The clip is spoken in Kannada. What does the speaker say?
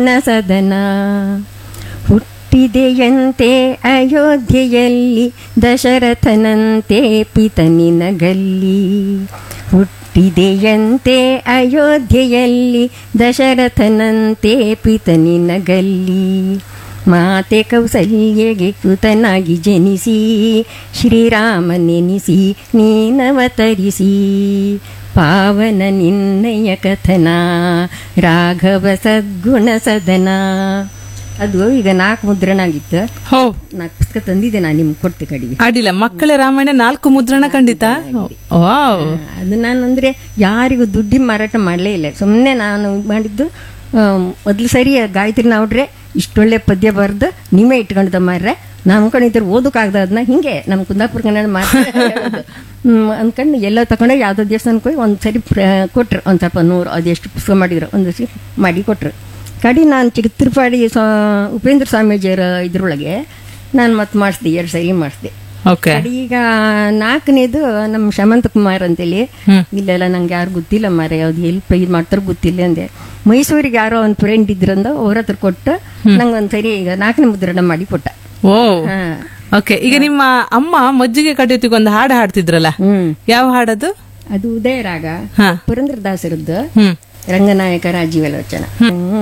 ಸದನ ಹುಟ್ಟಿದೆಯಂತೆ ಅಯೋಧ್ಯೆಯಲ್ಲಿ ದಶರಥನಂತೆ ಪಿತನಿನಗಲ್ಲಿ ಹುಟ್ಟಿದೆಯಂತೆ ಅಯೋಧ್ಯೆಯಲ್ಲಿ ದಶರಥನಂತೆ ಪಿತನಿನಗಲ್ಲಿ ಮಾತೆ ಕೌಸಲ್ಯಗೆ ಕೃತನಾಗಿ ಜನಿಸಿ ಶ್ರೀರಾಮನೆನಿಸಿ ನೀನವತರಿಸಿ ಪಾವನ ನಿನ್ನಯ ಕಥನ ರಾಘವ ಸದ್ಗುಣ ಸದನ ಅದು ಈಗ ನಾಲ್ಕು ಮುದ್ರಣ ಆಗಿತ್ತು ಹೋ ನಾಲ್ಕು ಪುಸ್ತಕ ತಂದಿದ್ದೆ ನಾನು ನಿಮ್ಗೆ ಕೊಡ್ತೆ ಕಡೆಗೆ ಅಡ್ಡಿಲ್ಲ ಮಕ್ಕಳ ರಾಮಾಯಣ ನಾಲ್ಕು ಮುದ್ರಣ ಖಂಡಿತ ವಾವ್ ಅದು ನಾನು ಅಂದರೆ ಯಾರಿಗೂ ದುಡ್ಡಿ ಮಾರಾಟ ಮಾಡಲೇ ಇಲ್ಲ ಸುಮ್ಮನೆ ನಾನು ಮಾಡಿದ್ದು ಮೊದಲು ಸರಿ ಗಾಯತ್ರಿ ನಾವ್ರೆ ಇಷ್ಟೊಳ್ಳೆ ಪದ್ಯ ಬರೆದು ನೀವೇ ಇಟ್ಕೊಂಡ್ದ ಮಾರ್ರೆ ನಮ್ಮ ಕಣಿದ್ರು ಓದೋಕ್ಕಾಗ್ದ ಅದನ್ನ ಹಿಂಗೆ ನಮ್ಮ ಕುಂದಾಪುರ ಕನ್ನಡ ಮಾತ್ರ ಅಂದ್ಕೊಂಡು ಎಲ್ಲ ತಗೊಂಡು ಯಾವುದೋ ದೇವಸ್ಥಾನಕ್ಕೆ ಹೋಗಿ ಒಂದು ಸರಿ ಪ್ರ ಕೊಟ್ರು ಒಂದು ಸ್ವಲ್ಪ ನೂರು ಅದೆಷ್ಟು ಪುಸ್ತಕ ಮಾಡಿದ್ರು ಒಂದು ಸರಿ ಮಾಡಿ ಕೊಟ್ರು ಕಡಿ ನಾನು ಚಿತ್ರಪಾಡಿ ಸ್ವಾ ಉಪೇಂದ್ರ ಸ್ವಾಮೀಜಿಯವರ ಇದ್ರೊಳಗೆ ನಾನು ಮತ್ತೆ ಮಾಡಿಸ್ದೆ ಎರಡು ಸರಿ ಮಾಡಿಸ್ದೆ ಓಕೆ ಕಡೆ ಈಗ ನಾಲ್ಕನೇದು ನಮ್ಮ ಶಮಂತ ಕುಮಾರ್ ಅಂತೇಳಿ ಇಲ್ಲೆಲ್ಲ ನಂಗೆ ಯಾರು ಗೊತ್ತಿಲ್ಲ ಮಾರ ಯಾವ್ದು ಹೆಲ್ಪ್ ಇದು ಮಾಡ್ತಾರೋ ಗೊತ್ತಿಲ್ಲ ಅಂದೆ ಮೈಸೂರಿಗೆ ಯಾರೋ ಒಂದು ಫ್ರೆಂಡ್ ಇದ್ರಂದ ಅವ್ರ ಹತ್ರ ಕೊಟ್ಟು ನಂಗೆ ಒಂದ್ಸರಿ ಈಗ ನಾಲ್ಕನೇ ಮುದ್ರಣ ಮಾಡಿ ಕೊಟ್ಟ ಓ ಹಾ ಓಕೆ ಈಗ ನಿಮ್ಮ ಅಮ್ಮ ಮಜ್ಜಿಗೆ ಕಡಿಯೋತಿಗೆ ಒಂದು ಹಾಡು ಹಾಡ್ತಿದ್ರಲ್ಲ ಹ್ಮ್ ಯಾವ ಹಾಡದು ಅದು ಉದಯರಾಗ ಹಾ ಪುರಂದ್ರದಾಸರದ್ದು ಹ್ಮ್ ರಂಗನಾಯಕ ರಾಜೀವಲೋಚನ